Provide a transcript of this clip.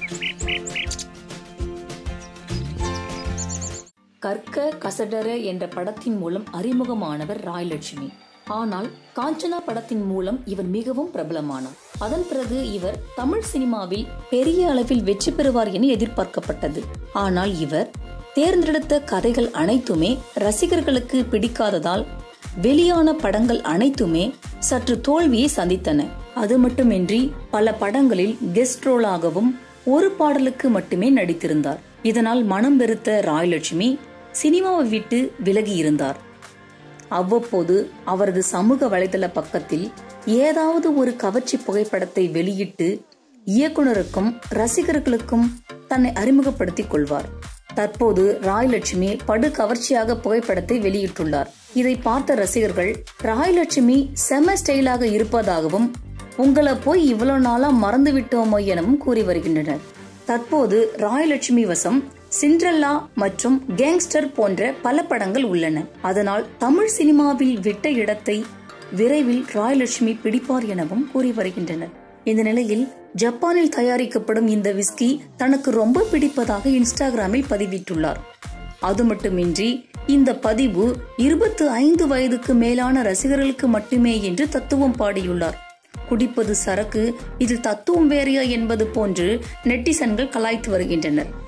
கற்க கசடர என்ற படத்தின் மூலம் அறிமுகமானவர் ராயலட்சுமி ஆனால் காஞ்சனா படத்தின் மூலம் இவர் மிகவும் பிரபலமானார் அதன் பிறகு இவர் தமிழ் சினிமாவில் பெரிய அளவில் வெற்றி பெறுவார் என எதிர்பார்க்கப்பட்டது ஆனால் இவர் தேர்ந்தெடுத்த கதைகள் அனைத்துமே ரசிகர்களுக்கு பிடிக்காததால் வெளியான படங்கள் அனைத்துமே சற்று தோல்வியை சந்தித்தன அது மட்டுமின்றி பல படங்களில் கெஸ்ட் ரோலாகவும் ஒரு பாடலுக்கு மட்டுமே நடித்திருந்தார் இதனால் மனம் வெறுத்த ராயலட்சுமி சினிமாவை விட்டு விலகி இருந்தார் அவ்வப்போது அவரது சமூக வலைதள பக்கத்தில் ஏதாவது ஒரு கவர்ச்சி புகைப்படத்தை வெளியிட்டு இயக்குனருக்கும் ரசிகர்களுக்கும் தன்னை அறிமுகப்படுத்திக் கொள்வார் தற்போது ராயலட்சுமி படு கவர்ச்சியாக புகைப்படத்தை வெளியிட்டுள்ளார் இதை பார்த்த ரசிகர்கள் ராயலட்சுமி செம ஸ்டைலாக இருப்பதாகவும் உங்களை போய் இவ்வளவு நாளா மறந்து விட்டோமோ எனவும் கூறி வருகின்றனர் தற்போது ராயலட்சுமி வசம் சிண்ட்ரல்லா மற்றும் கேங்ஸ்டர் போன்ற பல படங்கள் உள்ளன அதனால் தமிழ் சினிமாவில் விட்ட இடத்தை விரைவில் ராயலட்சுமி பிடிப்பார் எனவும் கூறி வருகின்றனர் இந்த நிலையில் ஜப்பானில் தயாரிக்கப்படும் இந்த விஸ்கி தனக்கு ரொம்ப பிடிப்பதாக இன்ஸ்டாகிராமில் பதிவிட்டுள்ளார் அது மட்டுமின்றி இந்த பதிவு இருபத்து ஐந்து வயதுக்கு மேலான ரசிகர்களுக்கு மட்டுமே என்று தத்துவம் பாடியுள்ளார் குடிப்பது சரக்கு இதில் தத்துவம் வேறையா என்பது போன்று நெட்டிசன்கள் கலாய்த்து வருகின்றனர்